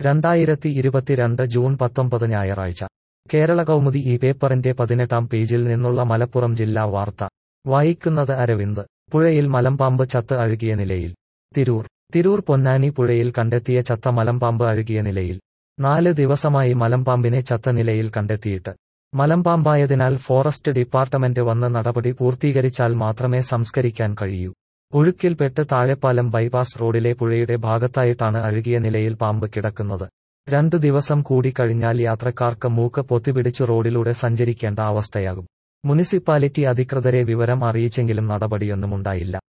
രണ്ടായിരത്തി ഇരുപത്തിരണ്ട് ജൂൺ പത്തൊമ്പത് ഞായറാഴ്ച കേരള കൗമുദി ഈ പേപ്പറിന്റെ പതിനെട്ടാം പേജിൽ നിന്നുള്ള മലപ്പുറം ജില്ലാ വാർത്ത വായിക്കുന്നത് അരവിന്ദ് പുഴയിൽ മലമ്പാമ്പ് ചത്ത് അഴുകിയ നിലയിൽ തിരൂർ തിരൂർ പൊന്നാനി പുഴയിൽ കണ്ടെത്തിയ ചത്ത മലമ്പാമ്പ് അഴുകിയ നിലയിൽ നാല് ദിവസമായി മലമ്പാമ്പിനെ ചത്ത നിലയിൽ കണ്ടെത്തിയിട്ട് മലമ്പാമ്പായതിനാൽ ഫോറസ്റ്റ് ഡിപ്പാർട്ട്മെന്റ് വന്ന് നടപടി പൂർത്തീകരിച്ചാൽ മാത്രമേ സംസ്കരിക്കാൻ കഴിയൂ ഒഴുക്കിൽപ്പെട്ട് താഴെപ്പാലം ബൈപ്പാസ് റോഡിലെ പുഴയുടെ ഭാഗത്തായിട്ടാണ് അഴുകിയ നിലയിൽ പാമ്പ് കിടക്കുന്നത് രണ്ടു ദിവസം കൂടി കഴിഞ്ഞാൽ യാത്രക്കാർക്ക് മൂക്ക് പൊത്തിപിടിച്ചു റോഡിലൂടെ സഞ്ചരിക്കേണ്ട അവസ്ഥയാകും മുനിസിപ്പാലിറ്റി അധികൃതരെ വിവരം അറിയിച്ചെങ്കിലും നടപടിയൊന്നുമുണ്ടായില്ല